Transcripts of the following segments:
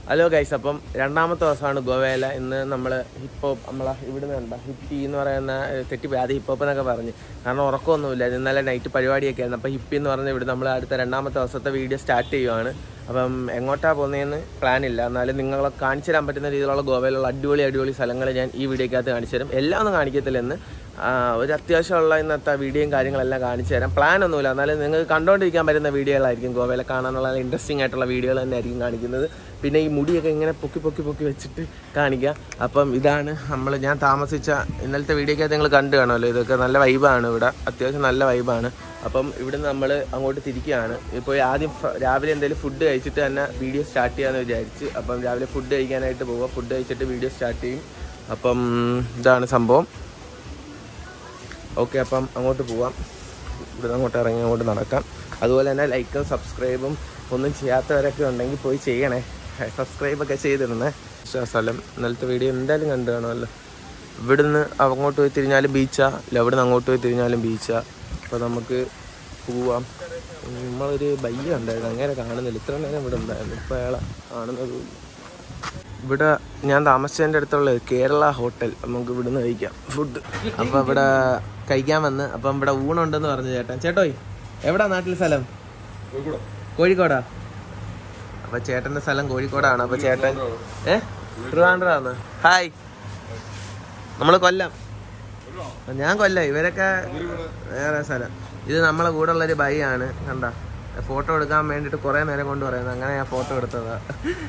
Hello guys അപ്പം രണ്ടാമത്തെ ദിവസമാണ് ഗോവയില ഇന്ന് നമ്മൾ ഹിപ്പോപ്പ് നമ്മളെ ഇവിടുന്ന് കണ്ട ഹിപ്പി എന്ന് പറയുന്ന ഏഹ്, തെറ്റിപ്പോയി അത് ഹിപ്പോപ്പ് എന്നൊക്കെ പറഞ്ഞ് കാരണം ഉറക്കമൊന്നുമില്ല ഇന്നലെ നൈറ്റ് പരിപാടിയൊക്കെ ആയിരുന്നു അപ്പോൾ ഹിപ്പി എന്ന് പറഞ്ഞ ഇവിടെ നമ്മൾ അടുത്ത രണ്ടാമത്തെ ദിവസത്തെ വീഡിയോ സ്റ്റാർട്ട് ചെയ്യുവാണ് അപ്പം എങ്ങോട്ടാ പോകുന്നതെന്ന് പ്ലാൻ ഇല്ല എന്നാലും നിങ്ങളെ കാണിച്ചു തരാൻ പറ്റുന്ന രീതിയിലുള്ള ഗോവയിലുള്ള അടിപൊളി അടിപൊളി സ്ഥലങ്ങൾ ഞാൻ ഈ വീഡിയോക്കകത്ത് കാണിച്ചു തരും എല്ലാം ഒന്നും കാണിക്കത്തില്ല എന്ന് ആ, ഒരു അത്യാവശ്യമുള്ള ഇന്നത്തെ വീഡിയോയും കാര്യങ്ങളെല്ലാം കാണിച്ചു തരാം പ്ലാൻ ഒന്നുമില്ല എന്നാലും നിങ്ങൾക്ക് കണ്ടുകൊണ്ടിരിക്കാൻ പറ്റുന്ന വീഡിയോകളായിരിക്കും ഗോവയിലെ കാണാനുള്ള ഇൻട്രസ്റ്റിംഗ് ആയിട്ടുള്ള വീഡിയോകൾ തന്നെ ആയിരിക്കും കാണിക്കുന്നത് പിന്നെ ഈ മുടിയൊക്കെ ഇങ്ങനെ പൊക്കി പൊക്കി പൊക്കി വെച്ചിട്ട് കാണിക്കാം അപ്പം ഇതാണ് നമ്മൾ ഞാൻ താമസിച്ച ഇന്നലത്തെ വീഡിയോക്കകത്ത് നിങ്ങൾ കണ്ടു കാണുമല്ലോ ഇതൊക്കെ നല്ല വൈബാണ് ഇവിടെ അത്യാവശ്യം നല്ല വൈബാണ് അപ്പം ഇവിടുന്ന് നമ്മൾ അങ്ങോട്ട് തിരിക്കുകയാണ് ഇപ്പോൾ ആദ്യം ഫ- രാവിലെ എന്തെങ്കിലും ഫുഡ് കഴിച്ചിട്ട് തന്നെ വീഡിയോ സ്റ്റാർട്ട് ചെയ്യാമെന്ന് വിചാരിച്ച് അപ്പം രാവിലെ ഫുഡ് കഴിക്കാനായിട്ട് പോവുക ഫുഡ് കഴിച്ചിട്ട് വീഡിയോ സ്റ്റാർട്ട് ചെയ്യും അപ്പം ഇതാണ് സംഭവം ഓക്കെ അപ്പം അങ്ങോട്ട് പോവാം ഇവിടെ അങ്ങോട്ട് ഇറങ്ങി അങ്ങോട്ട് നടക്കാം അതുപോലെ തന്നെ ലൈക്കും സബ്സ്ക്രൈബും ഒന്നും ചെയ്യാത്തവരൊക്കെ ഉണ്ടെങ്കിൽ പോയി ചെയ്യണേ സബ്സ്ക്രൈബ് ഒക്കെ ചെയ്തിരുന്നേ പക്ഷേ ആ സ്ഥലം ഇന്നലത്തെ വീഡിയോ എന്തായാലും കണ്ടു കാണുമല്ലോ ഇവിടുന്ന് അങ്ങോട്ട് പോയി തിരിഞ്ഞാലും ബീച്ചാ ഇല്ല ഇവിടുന്ന് അങ്ങോട്ട് പോയി തിരിഞ്ഞാലും ബീച്ചാ അപ്പോൾ നമുക്ക് പോവാം നമ്മളൊരു ബയ്യ ഉണ്ടായിരുന്നു അങ്ങനെ കാണുന്നില്ല ഇത്ര നേരം ഇവിടെ ഉണ്ടായിരുന്നു ഇപ്പോൾ അയാളെ കാണുന്നതും ഇല്ല. ഇവിടെ ഞാൻ താമസിച്ചതിൻ്റെ അടുത്തുള്ള കേരള ഹോട്ടൽ നമുക്ക് ഇവിടുന്ന് കഴിക്കാം ഫുഡ് അപ്പോൾ ഇവിടെ കഴിക്കാൻ വന്ന് അപ്പം ഇവിടെ ഊണുണ്ടെന്ന് പറഞ്ഞു ചേട്ടൻ ചേട്ടോയ് എവിടാ നാട്ടിൽ സ്ഥലം കോഴിക്കോടാ അപ്പൊ ചേട്ടന്റെ സ്ഥലം കോഴിക്കോടാണ് അപ്പൊ ചേട്ടൻ ഏ ട്രിവാൻഡ്രാന്ന് ഹായ് നമ്മള് കൊല്ലം ഞാൻ കൊല്ലം ഇവരൊക്കെ വേറെ സ്ഥലം ഇത് നമ്മളെ കൂടെ ഉള്ളൊരു ബൈ ആണ് കണ്ട ഫോട്ടോ എടുക്കാൻ വേണ്ടിട്ട് കുറെ നേരം കൊണ്ട് പറയുന്നത് അങ്ങനെ ഞാൻ ഫോട്ടോ എടുത്തതാ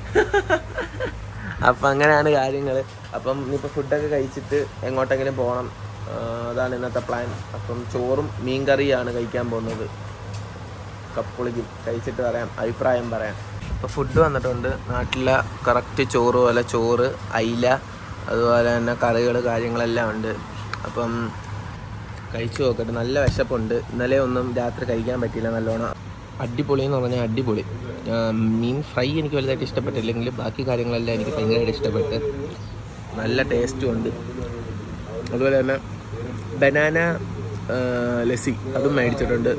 അപ്പൊ അങ്ങനെയാണ് കാര്യങ്ങൾ അപ്പം ഇനിയിപ്പോൾ ഫുഡൊക്കെ കഴിച്ചിട്ട് എങ്ങോട്ടെങ്കിലും പോകണം ആ, അതാണ് ഇന്നത്തെ പ്ലാൻ അപ്പം ചോറും മീൻ കറിയാണ് കഴിക്കാൻ പോകുന്നത് കപ്പുളിക്കും കഴിച്ചിട്ട് പറയാം അഭിപ്രായം പറയാം ഇപ്പോൾ ഫുഡ് വന്നിട്ടുണ്ട് നാട്ടിലെ കറക്റ്റ് ചോറ് പോലെ ചോറ് അയില അതുപോലെ തന്നെ കറികൾ കാര്യങ്ങളെല്ലാം ഉണ്ട് അപ്പം കഴിച്ചു നോക്കട്ടെ നല്ല വിശപ്പുണ്ട് ഇന്നലെ ഒന്നും രാത്രി കഴിക്കാൻ പറ്റിയില്ല നല്ലോണം അടിപൊളി എന്ന് പറഞ്ഞാൽ അടിപൊളി ആ, മീൻ ഫ്രൈ എനിക്ക് വലുതായിട്ട് ഇഷ്ടപ്പെട്ടില്ലെങ്കിലും ബാക്കി കാര്യങ്ങളെല്ലാം എനിക്ക് ഭയങ്കരമായിട്ട് ഇഷ്ടപ്പെട്ട് നല്ല ടേസ്റ്റും ഉണ്ട് അതുപോലെ തന്നെ ബനാന ലസ്സി അതും മേടിച്ചിട്ടുണ്ട്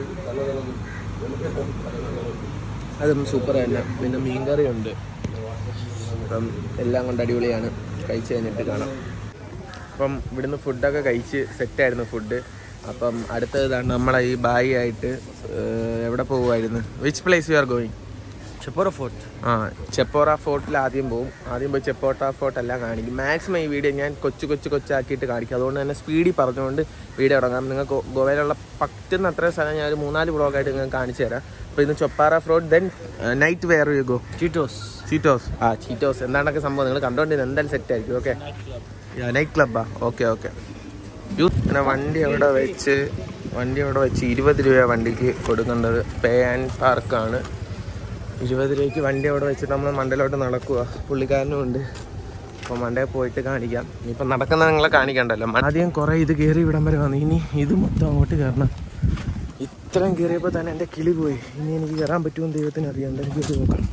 അതും സൂപ്പർ തന്നെ പിന്നെ മീൻകറി ഉണ്ട് അപ്പം എല്ലാം കൊണ്ട് അടിപൊളിയാണ് കഴിച്ച് കഴിഞ്ഞിട്ട് കാണാം അപ്പം ഇവിടുന്ന് ഫുഡൊക്കെ കഴിച്ച് സെറ്റായിരുന്നു ഫുഡ് അപ്പം അടുത്തത് ഇതാണ് നമ്മളെ ഈ ബായി ആയിട്ട് ഏഹ്, എവിടെ പോകുമായിരുന്നു which place you are going Chapora fort ആ ചെപ്പോറ ഫോർട്ടിൽ ആദ്യം പോകും ആദ്യം പോയി ചെപ്പോട്ട ഫോർട്ട് എല്ലാം കാണിക്കും മാക്സിമം ഈ വീഡിയോ ഞാൻ കൊച്ചു കൊച്ചു കൊച്ചാക്കിയിട്ട് കാണിക്കും അതുകൊണ്ട് തന്നെ സ്പീഡിൽ പറഞ്ഞുകൊണ്ട് വീഡിയോ തുടങ്ങാം നിങ്ങൾക്ക് ഗോവയിലുള്ള പറ്റുന്ന അത്രയും സ്ഥലം ഞാൻ ഒരു മൂന്നാല് ബ്ലോഗായിട്ട് നിങ്ങൾക്ക് കാണിച്ചു തരാം അപ്പോൾ ഇന്ന് Chapora fraud then night where you go Cheetos Cheetos ah Cheetos എന്താണ്ടൊക്കെ സംഭവം നിങ്ങൾ കണ്ടോണ്ടിരുന്നത് എന്തായാലും സെറ്റ് ആയിരിക്കും ഓക്കെ നൈറ്റ് ക്ലബ്ബാ ഓക്കെ ഓക്കെ യൂത്ത് പിന്നെ വണ്ടി അവിടെ വെച്ച് വണ്ടി അവിടെ വെച്ച് ഇരുപത് രൂപ വണ്ടിക്ക് കൊടുക്കേണ്ടത് പേ ആൻഡ് പാർക്കാണ് ഇരുപത് രൂപയ്ക്ക് വണ്ടി അവിടെ വെച്ചിട്ട് നമ്മൾ മണ്ടയിലോട്ട് നടക്കുക പുള്ളിക്കാരനും ഉണ്ട് അപ്പോൾ മണ്ടയിൽ പോയിട്ട് കാണിക്കാം ഇനിയിപ്പോൾ നടക്കുന്ന നിങ്ങളെ കാണിക്കണ്ടല്ലോ ആദ്യം കുറേ ഇത് കയറി ഇവിടം വരെ വന്നു ഇനി ഇത് മൊത്തം അങ്ങോട്ട് കയറണം ഇത്രയും കയറിയപ്പോൾ തന്നെ എൻ്റെ കിളി പോയി ഇനി എനിക്ക് കയറാൻ പറ്റുമെന്ന് ദൈവത്തിന് അറിയാം എന്തായാലും ഇത് നോക്കണം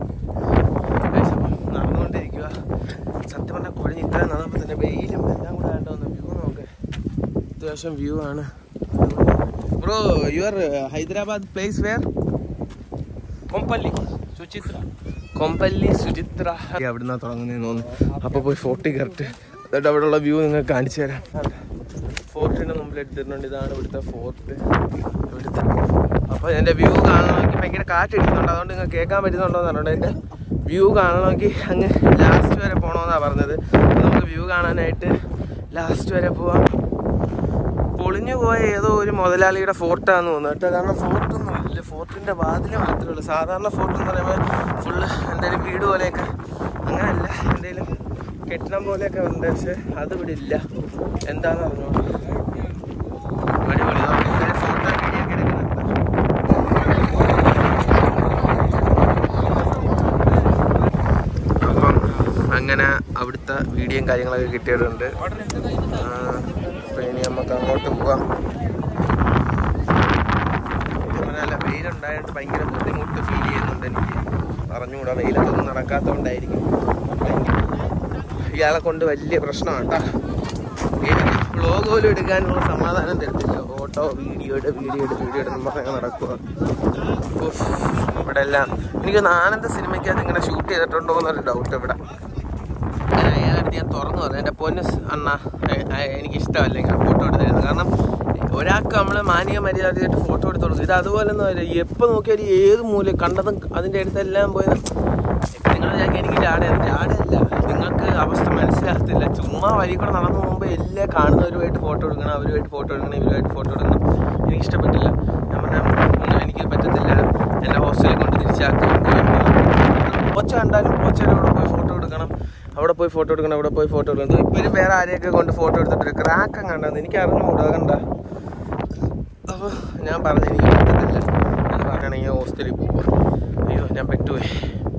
Guys, അപ്പം നടന്നുകൊണ്ടിരിക്കുക സത്യം പറഞ്ഞാൽ കുഴഞ്ഞ് ഇത്രയും നടന്നപ്പോൾ തന്നെ വെയിലും എല്ലാം കൂടെ ആയിട്ട് വന്നു വ്യൂ നോക്ക് അത്യാവശ്യം വ്യൂ ആണ് bro your Hyderabad place where Kompally Suchitra Kompally Suchitra അവിടുന്ന് തുടങ്ങുന്നതെന്ന് തോന്നുന്നു അപ്പോൾ പോയി ഫോർട്ടി കറക്റ്റ് എന്നിട്ട് അവിടെയുള്ള വ്യൂ നിങ്ങൾക്ക് കാണിച്ചു തരാം ഫോർട്ടിന് മുമ്പിൽ എടുത്തിട്ടുണ്ട് ഇതാണ് ഇവിടുത്തെ ഫോർട്ട് ഇവിടുത്തെ അപ്പോൾ എൻ്റെ വ്യൂ കാണണമെങ്കിൽ ഭയങ്കര കാറ്റടിക്കുന്നുണ്ട് അതുകൊണ്ട് നിങ്ങൾക്ക് കേൾക്കാൻ പറ്റുന്നുണ്ടോ എന്ന് പറഞ്ഞിട്ട് എൻ്റെ വ്യൂ കാണണമെങ്കിൽ അങ്ങ് ലാസ്റ്റ് വരെ പോകണമെന്നാണ് പറഞ്ഞത് അപ്പോൾ നമുക്ക് വ്യൂ കാണാനായിട്ട് ലാസ്റ്റ് വരെ പോവാം പൊളിഞ്ഞു പോയ ഏതോ ഒരു മുതലാളിയുടെ ഫോർട്ടാന്ന് തോന്നുന്നു കേട്ടോ കാരണം ഫോർട്ടൊന്നും ഇല്ല ഫോർട്ടിന്റെ വാതിൽ മാത്രമേ ഉള്ളൂ സാധാരണ ഫോർട്ട് എന്ന് പറയുമ്പോൾ ഫുള്ള് എന്തെങ്കിലും വീട് പോലെയൊക്കെ അങ്ങനെയല്ല എന്തെങ്കിലും കെട്ടിടം പോലെയൊക്കെ ഉണ്ട് പക്ഷെ അത് ഇവിടെ ഇല്ല എന്താന്ന് പറഞ്ഞു അടിപൊളി നമുക്ക് ഇങ്ങനെ ഫോട്ടോ വീഡിയോ ഒക്കെ എടുക്കുന്നുണ്ട് അപ്പം അങ്ങനെ അവിടുത്തെ വീഡിയോയും കാര്യങ്ങളൊക്കെ കിട്ടിയിട്ടുണ്ട് ആ, അപ്പൊ ഇനി നമുക്ക് അങ്ങോട്ട് പോവാം നല്ല വെയിലുണ്ടായിട്ട് ഭയങ്കര ബുദ്ധിമുട്ട് ഫീൽ ചെയ്യുന്നുണ്ട് എനിക്ക് പറഞ്ഞുകൂടാ വെയിലത്തൊന്നും നടക്കാത്തതുകൊണ്ടായിരിക്കും ഭയങ്കര ഇയാളെ കൊണ്ട് വലിയ പ്രശ്നമാണ് കേട്ടോ വ്ളോഗ് പോലും എടുക്കാനുള്ള സമാധാനം തരത്തില്ല ഓട്ടോ വീഡിയോ ഇട് വീഡിയോ ഇട് വീഡിയോ ഇടുന്ന പറഞ്ഞാൽ നടക്കുക ഉഫ്, ഇവിടെ ഇവിടെ എല്ലാം എനിക്ക് തോന്നുന്നു ആനന്ദ സിനിമയ്ക്കകത്ത് ഇങ്ങനെ ഷൂട്ട് ചെയ്തിട്ടുണ്ടോ എന്നൊരു ഡൗട്ട് ഇവിടെ ഞാൻ അയാളടുത്ത് ഞാൻ തുറന്നു പറഞ്ഞു എൻ്റെ പൊന്ന് സ് അണ്ണ എ- എ- എനിക്ക് ഇഷ്ടമല്ല ഇങ്ങനെ ഫോട്ടോ എടുത്തിരുന്നത് കാരണം ഒരാൾക്ക് നമ്മൾ മാനിക മര്യാദയായിട്ട് ഫോട്ടോ എടുത്ത് കൊടുക്കും ഇത് അതുപോലെ ഒന്നും അല്ല എപ്പോൾ നോക്കിയാലും ഏത് മൂല കണ്ടതും അതിൻ്റെ അടുത്തെല്ലാം പോയി ഇപ്പം നിങ്ങൾ വിചാരിക്കും എനിക്ക് ജാടയാണ് ജാടയല്ല നിങ്ങൾക്ക് അവസ്ഥ മനസ്സിലാകത്തില്ല ചുമ്മാ വഴി കൂടെ നടന്നു പോകുമ്പോൾ എല്ലാം കാണുന്നവരുമായിട്ട് ഫോട്ടോ എടുക്കണം അവരുമായിട്ട് ഫോട്ടോ എടുക്കണം ഇവരുമായിട്ട് ഫോട്ടോ എടുക്കണം എനിക്ക് ഇഷ്ടപ്പെട്ടില്ല ഞാൻ പറഞ്ഞ ഒന്നും എനിക്ക് പറ്റത്തില്ല എൻ്റെ ഹോസ്റ്റലിൽ കൊണ്ട് തിരിച്ചാക്കി ഒച്ച കണ്ടാലും ഒച്ചയുടെ കൂടെ പോയി ഫോട്ടോ എടുക്കണം അവിടെ പോയി ഫോട്ടോ എടുക്കണം അവിടെ പോയി ഫോട്ടോ എടുക്കണം ഇപ്പോഴും വേറെ ആരെയൊക്കെ കൊണ്ട് ഫോട്ടോ എടുത്തിട്ട് ക്രാക്കം കണ്ടെന്ന് എനിക്ക് അറിഞ്ഞുകൂടാ കണ്ട അപ്പോൾ ഞാൻ പറഞ്ഞു എനിക്ക് പറ്റത്തില്ല എന്ന് പറയണമെങ്കിൽ ഹോസ്റ്റലിൽ പോവാം അയ്യോ ഞാൻ പെട്ടുപോയി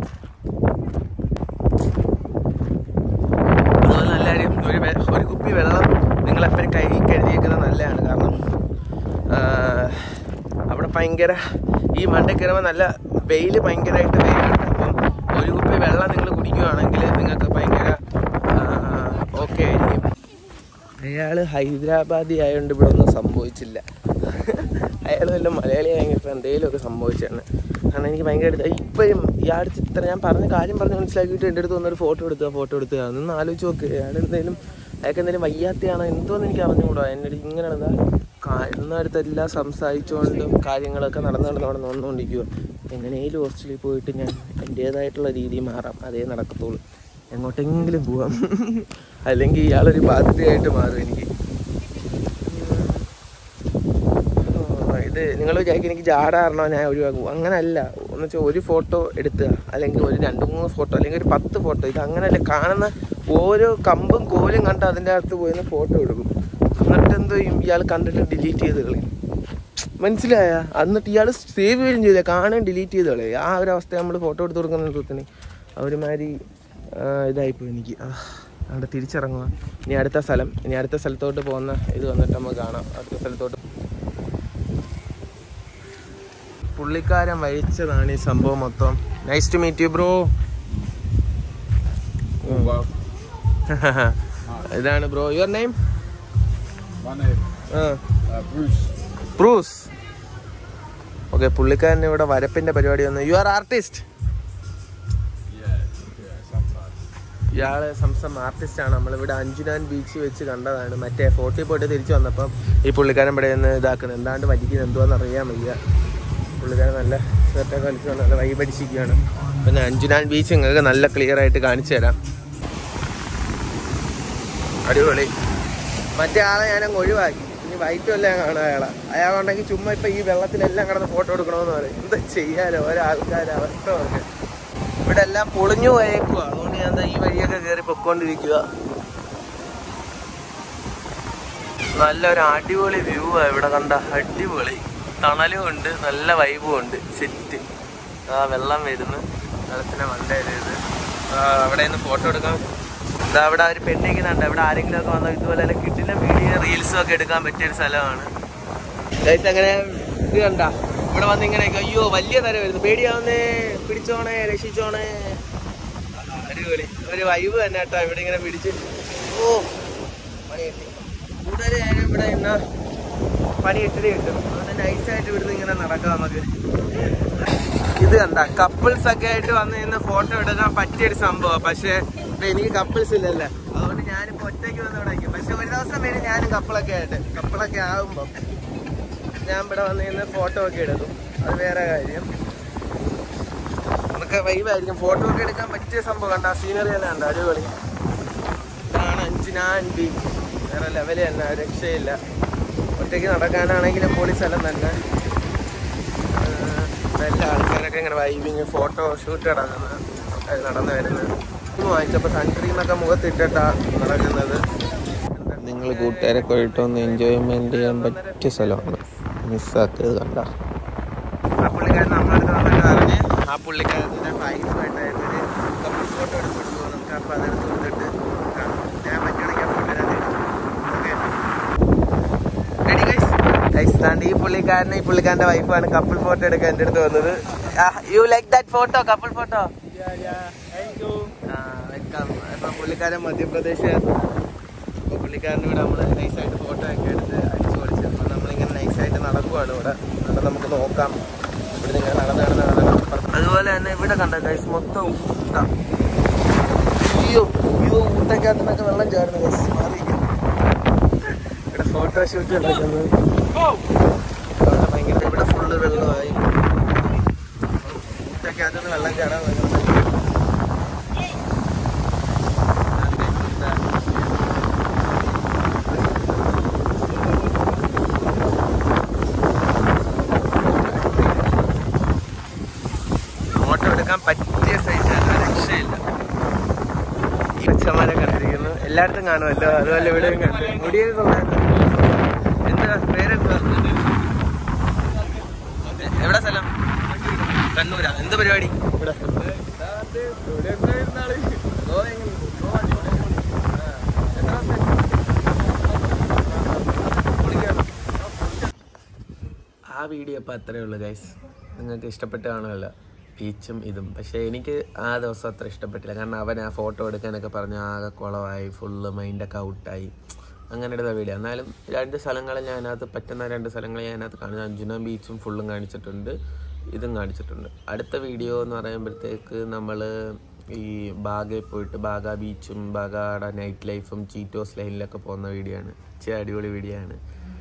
അതുപോലെ നല്ല കാര്യം ഒരു വെ- ഒരു കുപ്പി വെള്ളം നിങ്ങളെപ്പോഴും കൈ കരുതിയേക്കുന്നത് നല്ലതാണ് കാരണം ആ, അവിടെ ഭയങ്കര ഈ മണ്ട കയറുമ്പോൾ നല്ല വെയിൽ ഭയങ്കരമായിട്ട് വെയിലുണ്ട് അപ്പം ഒരു കുപ്പി വെള്ളം നിങ്ങൾ കുടിക്കുകയാണെങ്കിൽ നിങ്ങൾക്ക് ഭയങ്കര ഓക്കെ ആയിരിക്കും അയാൾ ഹൈദരാബാദി ആയതുകൊണ്ട് ഇവിടെ ഒന്നും സംഭവിച്ചില്ല അയാൾ വല്ല മലയാളി ആയെങ്കിൽ എന്തെങ്കിലുമൊക്കെ സംഭവിച്ചാണ് കാരണം എനിക്ക് ഭയങ്കര ഇപ്പോഴും ഇയാളുടെ ഇത്ര ഞാൻ പറഞ്ഞ കാര്യം പറഞ്ഞ് മനസ്സിലാക്കിയിട്ട് എൻ്റെ അടുത്ത് വന്നൊരു ഫോട്ടോ എടുത്തുക ഫോട്ടോ എടുത്തുക അതൊന്ന് ആലോചിച്ച് നോക്ക് അയാൾ എന്തെങ്കിലും അയാൾക്ക് എന്തെങ്കിലും വയ്യാത്തയാണോ എന്തോന്ന് എനിക്ക് അറിഞ്ഞുകൂടാ എൻ്റെ അടുത്ത് ഇങ്ങനെ എന്താ അടുത്തെല്ലാം സംസാരിച്ചുകൊണ്ടും കാര്യങ്ങളൊക്കെ നടന്നുകൊണ്ട് അവിടെ നോന്നുകൊണ്ടിരിക്കുക എങ്ങനെയും ഹോസ്റ്റലിൽ പോയിട്ട് ഞാൻ എൻ്റേതായിട്ടുള്ള രീതി മാറാം അതേ നടക്കത്തുള്ളൂ എങ്ങോട്ടെങ്കിലും പോവാം അല്ലെങ്കിൽ ഇയാളൊരു ബാധ്യതയായിട്ട് മാറും എനിക്ക് ഓ, ഇത് നിങ്ങൾ വിചാരിക്കും എനിക്ക് ജാടാറണോ ഞാൻ ഒഴിവാക്കും അങ്ങനല്ല എന്ന് വെച്ചാൽ ഒരു ഫോട്ടോ എടുക്കുക അല്ലെങ്കിൽ ഒരു രണ്ട് മൂന്ന് ഫോട്ടോ അല്ലെങ്കിൽ ഒരു പത്ത് ഫോട്ടോ ഇത് അങ്ങനെയല്ല കാണുന്ന ഓരോ കമ്പും കോലും കണ്ട് അതിൻ്റെ അകത്ത് പോയി ഫോട്ടോ എടുക്കും എന്നിട്ട് എന്തോ ചെയ്യും ഇയാൾ കണ്ടിട്ട് ഡിലീറ്റ് ചെയ്ത് കളയും മനസ്സിലായ എന്നിട്ട് ഇയാൾ സേവ് ചെയ്യുകയും ചെയ്തില്ല കാണാൻ ഡിലീറ്റ് ചെയ്ത് കളയും ആ ഒരു അവസ്ഥ നമ്മൾ ഫോട്ടോ എടുത്ത് കൊടുക്കുന്ന തോന്നി ഒരുമാതിരി ആ, ഇതായിപ്പോയി എനിക്ക് ആ, അവിടെ തിരിച്ചിറങ്ങുക ഇനി അടുത്ത സ്ഥലം ഇനി അടുത്ത സ്ഥലത്തോട്ട് പോകുന്ന ഇത് വന്നിട്ട് നമുക്ക് കാണാം അടുത്ത സ്ഥലത്തോട്ട് പുള്ളിക്കാരൻ വഹിച്ചതാണ് ഈ സംഭവം മൊത്തം nice to meet you bro ഇതാണ് bro your name Bruce okay പുള്ളിക്കാരൻ ഇവിടെ വരപ്പിന്റെ പരിപാടി വന്നു യു ആർ ആർട്ടിസ്റ്റ് ഇയാള് സംസം ആർട്ടിസ്റ്റ് ആണ് നമ്മളിവിടെ അഞ്ചുനാൻ ബീച്ച് വെച്ച് കണ്ടതാണ് മറ്റേ ഫോർട്ടി പോയിട്ട് തിരിച്ചു വന്നപ്പം ഈ പുള്ളിക്കാരൻ ഇവിടെ നിന്ന് ഇതാക്കുന്നത് എന്താണ്ട് വലിക്കുന്നത് എന്തുവാന്ന് അറിയാൻ വയ്യ പുള്ളിക്കാരൻ നല്ല ഷർട്ടൊക്കെ വലിച്ചു നല്ല വൈബടിച്ചിരിക്കുകയാണ് പിന്നെ അഞ്ചുനാൻ ബീച്ച് നിങ്ങൾക്ക് നല്ല ക്ലിയർ ആയിട്ട് കാണിച്ചു തരാം അടിപൊളി മറ്റേ ആളെ ഞാനങ്ങ് ഒഴിവാക്കി ഇനി വൈറ്റും എല്ലാം കാണാം അയാളെ അയാളുണ്ടെങ്കിൽ ചുമ്മാ ഇപ്പൊ ഈ വെള്ളത്തിലെല്ലാം കിടന്ന് ഫോട്ടോ എടുക്കണമെന്ന് പറയും എന്താ ചെയ്യാലോ ഒരാൾക്കാരുടെ അവസ്ഥ നോക്ക് ഇവിടെ എല്ലാം പൊളിഞ്ഞു പോയേക്കുക അതുകൊണ്ട് ഞാൻ ദാ ഈ വഴിയൊക്കെ കയറി പൊക്കോണ്ടിരിക്കുക നല്ലൊരു അടിപൊളി വ്യൂ ആ ഇവിടെ കണ്ട അടിപൊളി തണലും ഉണ്ട് നല്ല വൈബും ഉണ്ട് സെറ്റ് ആ വെള്ളം വരുന്നു വെള്ളത്തിന്റെ മണ്ടയിൽ ഇത് ആ, അവിടെ നിന്ന് ഫോട്ടോ എടുക്കാൻ ഇതാ അവിടെ ഒരു പെണ്ണിക്കുന്നുണ്ട് അവിടെ ആരെങ്കിലും ഒക്കെ വന്നാൽ ഇതുപോലെ കിട്ടില്ല വീഡിയോ റീൽസും ഒക്കെ എടുക്കാൻ പറ്റിയ ഒരു സ്ഥലമാണ് ഗൈസ് അങ്ങനെ ഇത് കണ്ട ഇവിടെ വന്ന് ഇങ്ങനെ അയ്യോ വലിയ തര വരുന്നു പേടിയാവുന്നേ പിടിച്ചോണേ രക്ഷിച്ചോണേ അടിപൊളി ഒരു വൈബ് തന്നെ കേട്ടോ ഇവിടെ ഇങ്ങനെ പിടിച്ച് ഓ പണി കിട്ടി കൂടുതൽ നേരം ഇവിടെ ഇന്ന് പണി ഇട്ടിട്ട് കിട്ടും അതുകൊണ്ട് നൈസായിട്ട് ഇവിടുന്ന് ഇങ്ങനെ നടക്കാം നമുക്ക് ഇത് കണ്ട കപ്പിൾസ് ഒക്കെ ആയിട്ട് വന്ന് നിന്ന് ഫോട്ടോ എടുക്കാൻ പറ്റിയൊരു സംഭവം പക്ഷെ ഇപ്പൊ എനിക്ക് കപ്പിൾസ് ഇല്ലല്ലോ അതുകൊണ്ട് ഞാനിപ്പോ ഒറ്റയ്ക്ക് വന്ന് ഇവിടെ നിൽക്കും പക്ഷെ ഒരു ദിവസം വരും ഞാനും കപ്പിളൊക്കെ ആയിട്ട് കപ്പിളൊക്കെ ആകുമ്പം ഞാൻ ഇവിടെ വന്ന് നിന്ന് ഫോട്ടോ ഒക്കെ എടുക്കും അത് വേറെ കാര്യം നമുക്ക് വൈബായിരിക്കും ഫോട്ടോ ഒക്കെ എടുക്കാൻ പറ്റിയ സംഭവം കണ്ട സീനറി എല്ലാം ഉണ്ട് അടിപൊളി ഇതാണ് അഞ്ചിനാൻ ബീച്ച് വേറെ ലെവല് തന്നെ രക്ഷയില്ല ഒറ്റയ്ക്ക് നടക്കാനാണെങ്കിലും പൊളി സ്ഥലം തന്നെ ആഹ് എല്ലാ ആൾക്കാരൊക്കെ ഇങ്ങനെ വൈബിങ് ഫോട്ടോ ഷൂട്ട് നടക്കുന്നത് അത് നടന്നു വരുന്നത് ഇന്ന് വാങ്ങിച്ചപ്പോൾ സൺസ്ക്രീനൊക്കെ മുഖത്തിട്ടിട്ടാ നടക്കുന്നത് നിങ്ങൾ കൂട്ടുകാരൊക്കെ ആയിട്ട് ഒന്ന് എൻജോയ്മെന്റ് ചെയ്യാൻ പറ്റിയ സ്ഥലമാണ് മിസ്സാക്കിയത് കണ്ട ആ പുള്ളിക്കാരൻ നമ്മളടുത്ത് വന്നിട്ട് പറഞ്ഞ് ആ പുള്ളിക്കാരൻ്റെ വൈഫായിട്ടായിട്ട് ഒരു കപ്പിൾ ഫോട്ടോ എടുത്ത് കൊടുത്തു നമുക്ക് അപ്പോൾ അതെടുത്ത് കൊടുത്തിട്ട് കാണാം. ഞാൻ പറ്റുകയാണെങ്കിൽ ആ photo okay ready guys guys താണ്ട് ഈ പുള്ളിക്കാരനെ ഈ പുള്ളിക്കാരൻ്റെ വൈഫാണ് കപ്പിൾ ഫോട്ടോ എടുക്കാൻ എൻ്റെ അടുത്ത് വന്നത് you like that photo couple photo welcome ഇപ്പം പുള്ളിക്കാരൻ മധ്യപ്രദേശ് അപ്പോൾ പുള്ളിക്കാരൻ്റെ ഇവിടെ നമ്മൾ നൈസായിട്ട് ഫോട്ടോ ഒക്കെ എടുത്ത് അടിച്ചു പൊളിച്ചു അപ്പോൾ നമ്മളിങ്ങനെ നൈസായിട്ട് നടക്കുവാണ് ഇവിടെ എന്നിട്ട് നമുക്ക് നോക്കാം ഇവിടെ നിങ്ങൾ നടന്ന് നടന്ന് നടന്ന് നടന്ന് അതുപോലെ തന്നെ ഇവിടെ കണ്ട ഗൈസ് മൊത്തം ഊട്ട അയ്യോ അയ്യോ ഊട്ടക്കകത്തുനിന്നൊക്കെ വെള്ളം ചാടുന്നു ഗൈസ് മാറിയിരിക്കുന്നു ഇവിടെ ഫോട്ടോ ഷൂട്ട് നടക്കുന്നത് അവിടെ ഭയങ്കര ഇവിടെ ഫുള്ള് വെള്ളമായി ഊട്ടക്കകത്തുനിന്ന് വെള്ളം ചാടാൻ തുടങ്ങുന്നത് ഫോട്ടോ എടുക്കാൻ പറ്റിയ സൈസാണ് രക്ഷയില്ല ഈ പച്ചമാരെ കണ്ടിരിക്കുന്നു എല്ലായിടത്തും കാണുമല്ലോ അതുപോലെ ഇവിടെയും കണ്ടു മുടിയൊക്കെ കൊള്ളാം എന്താ പേരെന്താ എ- എവിടെ സ്ഥലം കണ്ണൂരാ എന്ത് പരിപാടി ഇവിടെ ആ വീഡിയോ അപ്പോൾ അത്രയേ ഉള്ളൂ ഗൈസ് നിങ്ങൾക്ക് ഇഷ്ടപ്പെട്ട് കാണുമല്ലോ ബീച്ചും ഇതും പക്ഷേ എനിക്ക് ആ ദിവസം അത്ര ഇഷ്ടപ്പെട്ടില്ല കാരണം അവൻ ആ ഫോട്ടോ എടുക്കാനൊക്കെ പറഞ്ഞ് ആകെ കുളമായി ഫുള്ള് മൈൻഡൊക്കെ ഔട്ടായി അങ്ങനെ എടുത്ത വീഡിയോ എന്നാലും രണ്ട് സ്ഥലങ്ങൾ ഞാൻ അതിനകത്ത് പറ്റുന്ന രണ്ട് സ്ഥലങ്ങൾ ഞാൻ അതിനകത്ത് കാണിച്ചു അഞ്ജുന ബീച്ചും ഫുള്ളും കാണിച്ചിട്ടുണ്ട് ഇതും കാണിച്ചിട്ടുണ്ട് അടുത്ത വീഡിയോ എന്ന് പറയുമ്പോഴത്തേക്ക് നമ്മൾ ഈ ബാഗയിൽ പോയിട്ട് ബാഗ ബീച്ചും ബാഗയുടെ നൈറ്റ് ലൈഫും ചീറ്റോസ് ലൈനിലൊക്കെ പോകുന്ന വീഡിയോ ആണ് ഇച്ചിരി അടിപൊളി വീഡിയോ ആണ്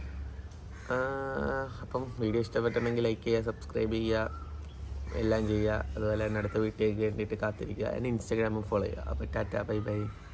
ആഹ് അപ്പം വീഡിയോ ഇഷ്ടപ്പെട്ടിട്ടുണ്ടെങ്കിൽ ലൈക്ക് ചെയ്യുക സബ്സ്ക്രൈബ് ചെയ്യുക എല്ലാം ചെയ്യുക അതുപോലെ തന്നെ അടുത്ത വീട്ടിലേക്ക് വേണ്ടിയിട്ട് കാത്തിരിക്കുക എന്നെ ഇൻസ്റ്റാഗ്രാമും ഫോളോ ചെയ്യുക അപ്പോൾ ടാറ്റ ബൈ ബൈ